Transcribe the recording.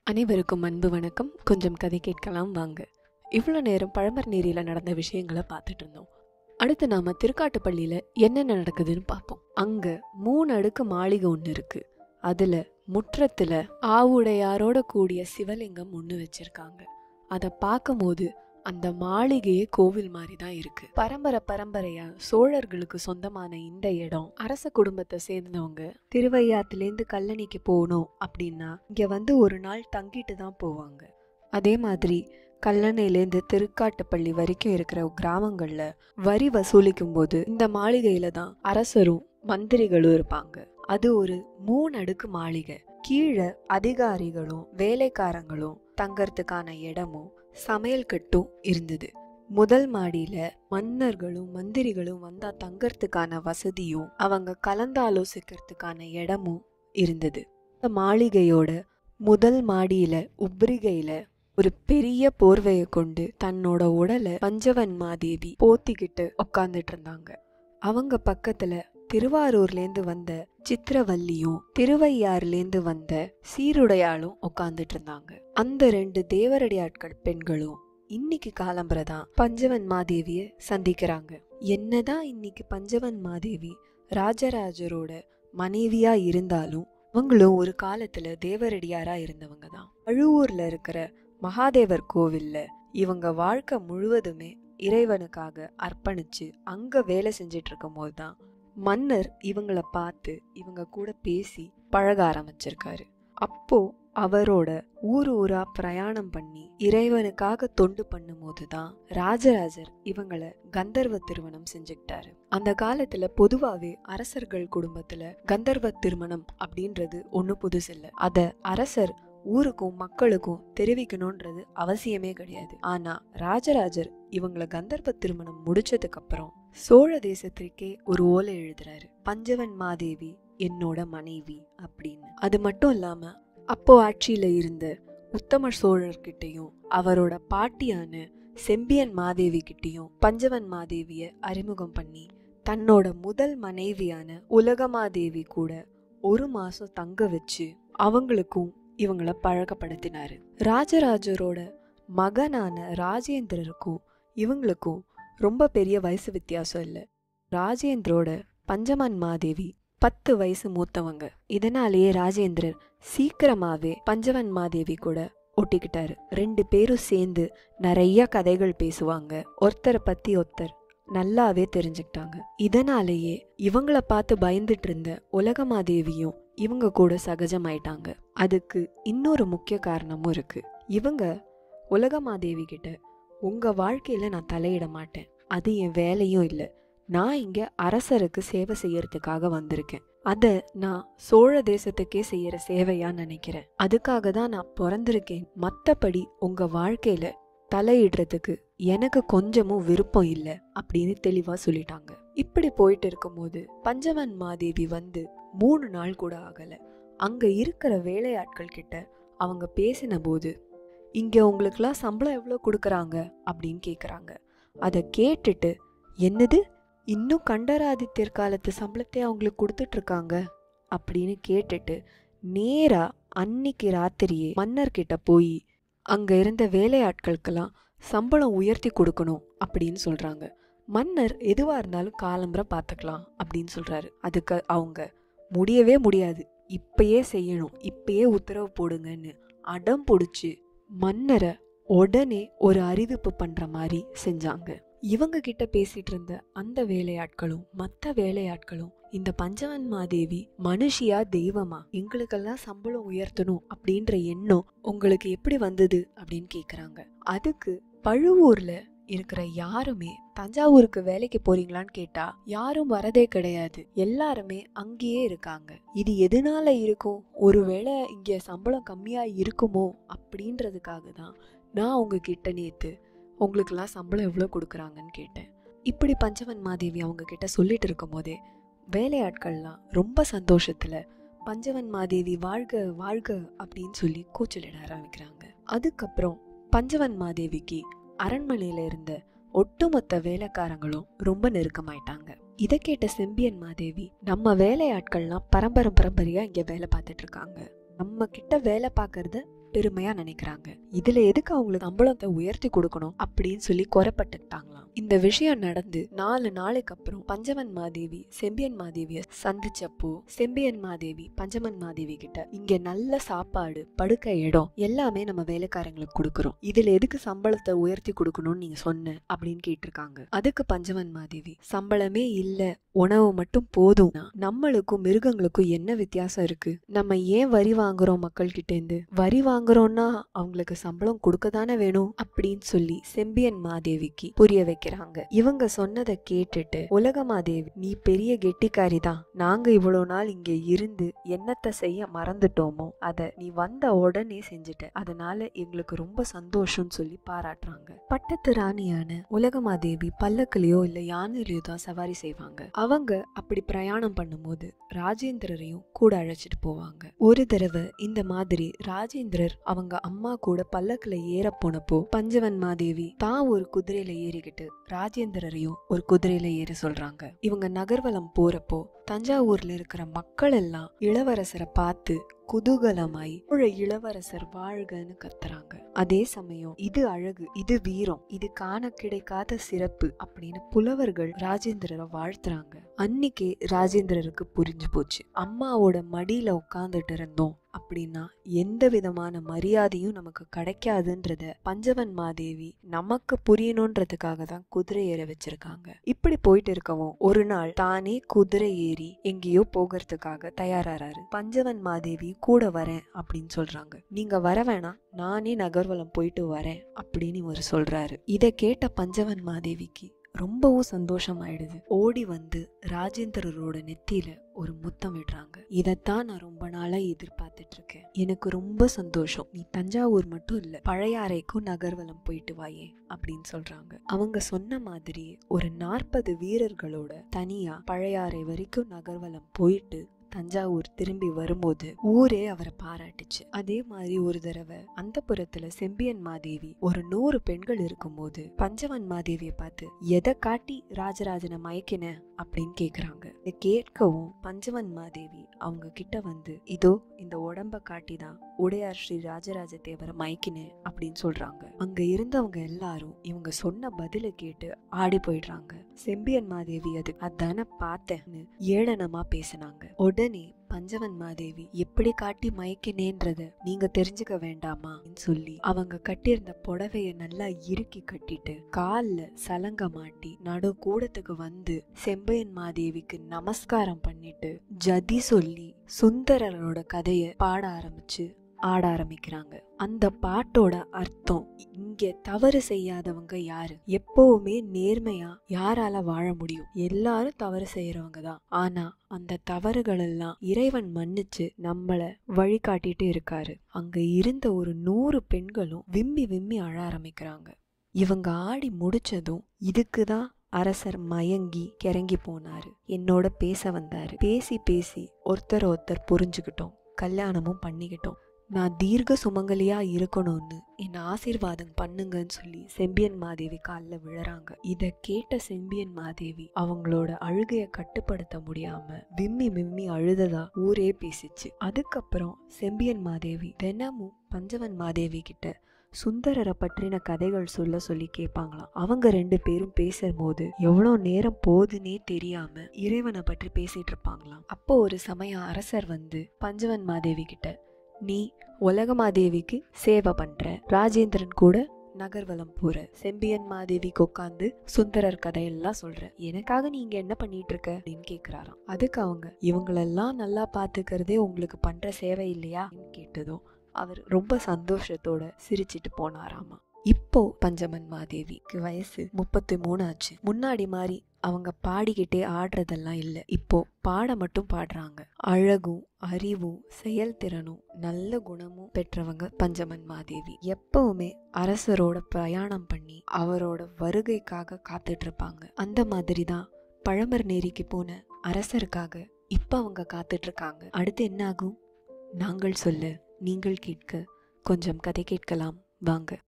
அனைவருக்கும் அன்பு வணக்கம் கொஞ்சம் கதை கேட்கலாம் வாங்க இவ்வளோ நேரம் பழமர் நீரியில் நடந்த விஷயங்களை பார்த்துட்டு இருந்தோம் அடுத்து நாம திருக்காட்டுப்பள்ளியில என்னென்ன நடக்குதுன்னு பார்ப்போம் அங்க மூணு அடுக்கு மாளிகை ஒன்று இருக்கு அதுல முற்றத்துல ஆவுடையாரோட கூடிய சிவலிங்கம் ஒன்று வச்சிருக்காங்க அதை பார்க்கும்போது அந்த மாளிகையே கோவில் மாதிரி தான் இருக்கு பரம்பரை பரம்பரையா சோழர்களுக்கு சொந்தமான இந்த இடம் அரச குடும்பத்தை சேர்ந்தவங்க திருவையாத்துலேருந்து கல்லணைக்கு போகணும் அப்படின்னா இங்க வந்து ஒரு நாள் தங்கிட்டு தான் போவாங்க அதே மாதிரி கல்லணையிலேருந்து திருக்காட்டுப்பள்ளி வரைக்கும் இருக்கிற கிராமங்கள்ல வரி வசூலிக்கும் போது இந்த மாளிகையில தான் அரசரும் மந்திரிகளும் இருப்பாங்க அது ஒரு மூணு அடுக்கு மாளிகை கீழே அதிகாரிகளும் வேலைக்காரங்களும் தங்கறதுக்கான இடமும் சமையல் கட்டும் இருந்தது முதல் மாடியில மன்னர்களும் மந்திரிகளும் வந்தா தங்கறதுக்கான வசதியும் அவங்க கலந்து ஆலோசிக்கிறதுக்கான இடமும் இருந்தது இந்த மாளிகையோட முதல் மாடியில உப்ரிகையில ஒரு பெரிய போர்வையை கொண்டு தன்னோட உடலை பஞ்சவன் மாதேவி போத்திக்கிட்டு உட்காந்துட்டு இருந்தாங்க அவங்க பக்கத்துல திருவாரூர்லேருந்து வந்த சித்திரவல்லியும் திருவையாறுலேருந்து வந்த சீருடையாளும் உட்காந்துட்டு இருந்தாங்க அந்த ரெண்டு தேவரடியாட்கள் பெண்களும் இன்னைக்கு காலம்புறதான் பஞ்சவன் மாதேவிய சந்திக்கிறாங்க என்னதான் இன்னைக்கு பஞ்சவன் மாதேவி ராஜராஜரோட மனைவியா இருந்தாலும் அவங்களும் ஒரு காலத்துல தேவரடியாரா இருந்தவங்க தான் அழுவூர்ல இருக்கிற மகாதேவர் கோவில்ல இவங்க வாழ்க்கை முழுவதுமே இறைவனுக்காக அர்ப்பணிச்சு அங்க வேலை செஞ்சிட்டு இருக்கும் போதுதான் மன்னர் இவங்கள பார்த்து இவங்க கூட பேசி பழக ஆரம்பிச்சிருக்காரு அப்போ அவரோட ஊர் ஊரா பிரயாணம் பண்ணி இறைவனுக்காக தொண்டு பண்ணும்போது தான் ராஜராஜர் இவங்கள கந்தர்வ திருமணம் செஞ்சுக்கிட்டாரு அந்த காலத்துல பொதுவாவே அரசர்கள் குடும்பத்துல கந்தர்வ திருமணம் அப்படின்றது ஒண்ணு புதுசு இல்ல அத அரசர் ஊருக்கும் மக்களுக்கும் தெரிவிக்கணும்ன்றது அவசியமே கிடையாது ஆனா ராஜராஜர் இவங்கள கந்தர்வ திருமணம் முடிச்சதுக்கு அப்புறம் சோழ தேசத்திற்கே ஒரு ஓலை எழுதுறாரு பஞ்சவன் மாதேவி என்னோட மனைவி அப்படின்னு அது மட்டும் இல்லாம அப்போ ஆட்சியில இருந்த உத்தம சோழர்கிட்டையும் அவரோட பாட்டியான செம்பியன் மாதேவி கிட்டையும் பஞ்சவன் மாதேவிய அறிமுகம் பண்ணி தன்னோட முதல் மனைவியான உலகமாதேவி கூட ஒரு மாசம் தங்க வச்சு அவங்களுக்கும் இவங்கள பழக்கப்படுத்தினாரு ராஜராஜரோட மகனான ராஜேந்திரருக்கும் இவங்களுக்கும் ரொம்ப பெரிய வயசு வித்தியாசம் இல்லை ராஜேந்திரோட பஞ்சமன் மாதேவி பத்து வயசு மூத்தவங்க இதனாலேயே ராஜேந்திரர் சீக்கிரமாவே பஞ்சவன் மாதேவி கூட ஒட்டிக்கிட்டாரு ரெண்டு பேரும் சேர்ந்து நிறைய கதைகள் பேசுவாங்க ஒருத்தரை பத்தி ஒருத்தர் நல்லாவே தெரிஞ்சுக்கிட்டாங்க இதனாலேயே இவங்கள பார்த்து பயந்துட்டு இருந்த உலகமாதேவியும் இவங்க கூட சகஜமாயிட்டாங்க அதுக்கு இன்னொரு முக்கிய காரணமும் இருக்கு இவங்க உலகமாதேவி கிட்ட உங்க வாழ்க்கையில நான் தலையிட மாட்டேன் அது என் வேலையும் இல்லை நான் இங்க அரசருக்கு சேவை செய்யறதுக்காக வந்திருக்கேன் அத நான் சோழ தேசத்துக்கே செய்யற சேவையா நினைக்கிறேன் அதுக்காக தான் நான் பிறந்திருக்கேன் மத்தபடி உங்க வாழ்க்கையில தலையிடுறதுக்கு எனக்கு கொஞ்சமும் விருப்பம் இல்லை அப்படின்னு தெளிவா சொல்லிட்டாங்க இப்படி போயிட்டு இருக்கும்போது பஞ்சவன் மாதேவி வந்து மூணு நாள் கூட ஆகல அங்க இருக்கிற வேலையாட்கள் கிட்ட அவங்க பேசின போது இங்க உங்களுக்குலாம் சம்பளம் எவ்வளோ கொடுக்குறாங்க அப்படின்னு கேக்குறாங்க அதை கேட்டுட்டு என்னது இன்னும் கண்டராதித்யர் காலத்து சம்பளத்தை அவங்களுக்கு கொடுத்துட்டு இருக்காங்க அப்படின்னு கேட்டுட்டு நேரா அன்னிக்கு ராத்திரியே மன்னர்கிட்ட போய் அங்க இருந்த வேலையாட்களுக்கெல்லாம் சம்பளம் உயர்த்தி கொடுக்கணும் அப்படின்னு சொல்றாங்க மன்னர் எதுவா இருந்தாலும் காலம்புற பார்த்துக்கலாம் அப்படின்னு சொல்றாரு அதுக்கு அவங்க முடியவே முடியாது இப்பயே செய்யணும் இப்பயே உத்தரவு போடுங்கன்னு அடம் பிடிச்சி மன்னரை உடனே ஒரு அறிவிப்பு பண்ற மாதிரி செஞ்சாங்க இவங்க கிட்ட பேசிட்டு இருந்த அந்த வேலையாட்களும் மற்ற வேலையாட்களும் இந்த பஞ்சவன் மாதேவி மனுஷியா தெய்வமா எங்களுக்கெல்லாம் சம்பளம் உயர்த்தணும் அப்படின்ற எண்ணம் உங்களுக்கு எப்படி வந்தது அப்படின்னு கேக்குறாங்க அதுக்கு பழுவூர்ல இருக்கிற யாருமே தஞ்சாவூருக்கு வேலைக்கு போறீங்களான்னு கேட்டா யாரும் வரதே கிடையாது எல்லாருமே அங்கேயே இருக்காங்க இது எதனால இருக்கும் ஒருவேளை இங்க சம்பளம் கம்மியா இருக்குமோ அப்படின்றதுக்காக தான் நான் உங்ககிட்ட நேத்து உங்களுக்கெல்லாம் சம்பளம் எவ்வளோ கொடுக்குறாங்கன்னு கேட்டேன் இப்படி பஞ்சவன் மாதேவி அவங்க கிட்ட சொல்லிட்டு இருக்கும் போதே வேலையாட்கள்லாம் ரொம்ப சந்தோஷத்துல பஞ்சவன் மாதேவி வாழ்க வாழ்க அப்படின்னு சொல்லி கூச்சலிட ஆரம்பிக்கிறாங்க அதுக்கப்புறம் பஞ்சவன் மாதேவிக்கு அரண்மனையில இருந்த ஒட்டுமொத்த வேலைக்காரங்களும் ரொம்ப நெருக்கமாயிட்டாங்க இதை கேட்ட செம்பியன் மாதேவி நம்ம வேலையாட்கள்லாம் பரம்பரை பரம்பரையா இங்க வேலை பார்த்துட்டு இருக்காங்க நம்ம கிட்ட வேலை பார்க்கறத பெருமையா நினைக்கிறாங்க இதுல எதுக்கு அவங்களுக்கு சம்பளத்தை உயர்த்தி கொடுக்கணும் அப்படின்னு சொல்லி குறைப்பட்டுட்டாங்களாம் இந்த விஷயம் நடந்து நாலு நாளைக்கு அப்புறம் பஞ்சவன் மாதேவி செம்பியன் மாதேவிய சந்திச்சப்போ செம்பியன் மாதேவி பஞ்சமன் மாதேவி கிட்ட இங்க நல்ல சாப்பாடு படுக்க இடம் எல்லாமே நம்ம வேலைக்காரங்களுக்கு கொடுக்குறோம் இதுல எதுக்கு சம்பளத்தை உயர்த்தி கொடுக்கணும்னு நீங்க சொன்ன அப்படின்னு கேட்டிருக்காங்க அதுக்கு பஞ்சவன் மாதேவி சம்பளமே இல்ல உணவு மட்டும் போதும் நம்மளுக்கும் மிருகங்களுக்கும் என்ன வித்தியாசம் இருக்கு நம்ம ஏன் வரி வாங்குறோம் மக்கள் கிட்ட இருந்து வரி வாங்குறோம்னா அவங்களுக்கு சம்பளம் கொடுக்க தானே வேணும் அப்படின்னு சொல்லி செம்பியன் மாதேவிக்கு புரிய வைக்கிறாங்க இவங்க சொன்னதை கேட்டுட்டு உலக மாதேவி நீ பெரிய கெட்டிக்காரி தான் நாங்க இவ்வளவு நாள் இங்க இருந்து என்னத்தை செய்ய மறந்துட்டோமோ அத நீ வந்த உடனே செஞ்சுட்ட அதனால எங்களுக்கு ரொம்ப சந்தோஷம்னு சொல்லி பாராட்டுறாங்க பட்டத்து ராணியான உலகமாதேவி பல்லக்குலயோ இல்ல யானையிலயோ தான் சவாரி செய்வாங்க அவங்க அப்படி பிரயாணம் பண்ணும்போது ராஜேந்திரரையும் கூட அழைச்சிட்டு போவாங்க ஒரு தடவை இந்த மாதிரி ராஜேந்திரர் அவங்க அம்மா கூட பல்லக்குல ஏற போனப்போ பஞ்சவன் மாதேவி தான் ஒரு குதிரையில ஏறிக்கிட்டு ராஜேந்திரரையும் ஒரு குதிரையில ஏற சொல்றாங்க இவங்க நகர்வலம் போறப்போ தஞ்சாவூர்ல இருக்கிற மக்கள் எல்லாம் இளவரசரை பார்த்து குதூகலமாய் உழ இளவரசர் வாழ்கன்னு கத்துறாங்க அதே சமயம் இது அழகு இது வீரம் இது காண கிடைக்காத சிறப்பு அப்படின்னு புலவர்கள் ராஜேந்திரரை வாழ்த்துறாங்க அன்னிக்கே ராஜேந்திரருக்கு புரிஞ்சு போச்சு அம்மாவோட மடியில உட்காந்துட்டு இருந்தோம் அப்படின்னா எந்த விதமான மரியாதையும் நமக்கு கிடைக்காதுன்றத பஞ்சவன் மாதேவி நமக்கு புரியணுன்றதுக்காக தான் குதிரை ஏற வச்சிருக்காங்க இப்படி போயிட்டு இருக்கவும் ஒரு நாள் தானே குதிரை ஏறி எங்கேயோ போகிறதுக்காக தயாராறாரு பஞ்சவன் மாதேவி கூட வரேன் அப்படின்னு சொல்றாங்க நீங்க வர வேணாம் நானே நகர்வலம் போயிட்டு வரேன் அப்படின்னு இவர் சொல்றாரு இதை கேட்ட பஞ்சவன் மாதேவிக்கு ரொம்பவும் சந்தோஷம் ஆயிடுது ஓடி வந்து ராஜேந்திரரோட நெத்தியில ஒரு முத்தம் விடுறாங்க இதைத்தான் நான் ரொம்ப நாளா எதிர்பார்த்துட்டு இருக்கேன் எனக்கு ரொம்ப சந்தோஷம் நீ தஞ்சாவூர் மட்டும் இல்ல பழையாறைக்கும் நகர்வலம் போயிட்டு வாயே அப்படின்னு சொல்றாங்க அவங்க சொன்ன மாதிரி ஒரு நாற்பது வீரர்களோட தனியா பழையாறை வரைக்கும் நகர்வலம் போயிட்டு தஞ்சாவூர் திரும்பி வரும்போது ஊரே அவரை பாராட்டுச்சு அதே மாதிரி ஒரு தடவை அந்த புறத்துல செம்பியன் மாதேவி ஒரு நூறு பெண்கள் இருக்கும்போது பஞ்சவன் மாதேவியை பார்த்து எதை காட்டி ராஜராஜனை மயக்கின அப்படின்னு கேக்குறாங்க இதை கேட்கவும் பஞ்சவன் மாதேவி அவங்க கிட்ட வந்து இதோ இந்த உடம்ப காட்டிதான் உடையார் ஸ்ரீ ராஜராஜ தேவரை மயக்கினேன் அப்படின்னு சொல்றாங்க அங்க இருந்தவங்க எல்லாரும் இவங்க சொன்ன பதில கேட்டு ஆடி போயிடுறாங்க செம்பியன் மாதேவி அது அதான பார்த்தேன்னு ஏளனமா பேசினாங்க உடனே பஞ்சவன் மாதேவி எப்படி காட்டி மயக்கினேன்றத நீங்க தெரிஞ்சுக்க வேண்டாமா சொல்லி அவங்க கட்டியிருந்த புடவைய நல்லா இறுக்கி கட்டிட்டு கால்ல சலங்க மாட்டி நடு கூடத்துக்கு வந்து செம்பையன் மாதேவிக்கு நமஸ்காரம் பண்ணிட்டு ஜதி சொல்லி சுந்தரரோட கதைய பாட ஆரம்பிச்சு ஆட ஆரம்பிக்கிறாங்க அந்த பாட்டோட அர்த்தம் இங்க தவறு செய்யாதவங்க யாரு எப்பவுமே நேர்மையா யாரால வாழ முடியும் எல்லாரும் தவறு செய்யறவங்க தான் ஆனா அந்த தவறுகள் எல்லாம் இறைவன் மன்னிச்சு நம்மள வழிகாட்டிட்டு இருக்காரு அங்க இருந்த ஒரு நூறு பெண்களும் விம்மி விம்மி அழ ஆரம்பிக்கிறாங்க இவங்க ஆடி முடிச்சதும் இதுக்குதான் அரசர் மயங்கி கிறங்கி போனாரு என்னோட பேச வந்தாரு பேசி பேசி ஒருத்தர் ஒருத்தர் புரிஞ்சுக்கிட்டோம் கல்யாணமும் பண்ணிக்கிட்டோம் நான் தீர்க்க சுமங்கலியா இருக்கணும்னு என்ன ஆசீர்வாதம் பண்ணுங்கன்னு சொல்லி செம்பியன் மாதேவி காலில் விழறாங்க இத கேட்ட செம்பியன் மாதேவி அவங்களோட அழுகைய கட்டுப்படுத்த முடியாம விம்மி விம்மி அழுததா ஊரே பேசிச்சு அதுக்கப்புறம் செம்பியன் மாதேவி தினமும் பஞ்சவன் மாதேவி கிட்ட சுந்தரரை பற்றின கதைகள் சொல்ல சொல்லி கேட்பாங்களாம் அவங்க ரெண்டு பேரும் பேசும்போது எவ்வளோ நேரம் போகுதுன்னே தெரியாம இறைவனை பற்றி பேசிட்டு இருப்பாங்களாம் அப்போ ஒரு சமயம் அரசர் வந்து பஞ்சவன் மாதேவி கிட்ட நீ உலகமாதேவிக்கு சேவை பண்ற ராஜேந்திரன் கூட நகர்வலம் போற செம்பியன் மாதேவிக்கு உட்காந்து சுந்தரர் கதையெல்லாம் சொல்ற எனக்காக நீங்க என்ன பண்ணிட்டு இருக்க அப்படின்னு கேக்குறாராம் அதுக்கு அவங்க இவங்களெல்லாம் நல்லா பாத்துக்கிறதே உங்களுக்கு பண்ற சேவை இல்லையா கேட்டதும் அவர் ரொம்ப சந்தோஷத்தோட சிரிச்சிட்டு போனாராமா இப்போ பஞ்சமன் மாதேவிக்கு வயசு முப்பத்தி மூணு ஆச்சு முன்னாடி மாதிரி அவங்க பாடிக்கிட்டே ஆடுறதெல்லாம் இல்லை இப்போ பாட மட்டும் பாடுறாங்க அழகும் அறிவும் செயல்திறனும் நல்ல குணமும் பெற்றவங்க பஞ்சமன் மாதேவி எப்பவுமே அரசரோட பிரயாணம் பண்ணி அவரோட வருகைக்காக காத்துட்டு இருப்பாங்க அந்த மாதிரி தான் பழமர் நேரிக்கு போன அரசருக்காக இப்ப அவங்க காத்துட்டு இருக்காங்க அடுத்து என்ன ஆகும் நாங்கள் சொல்ல நீங்கள் கேட்க கொஞ்சம் கதை கேட்கலாம் வாங்க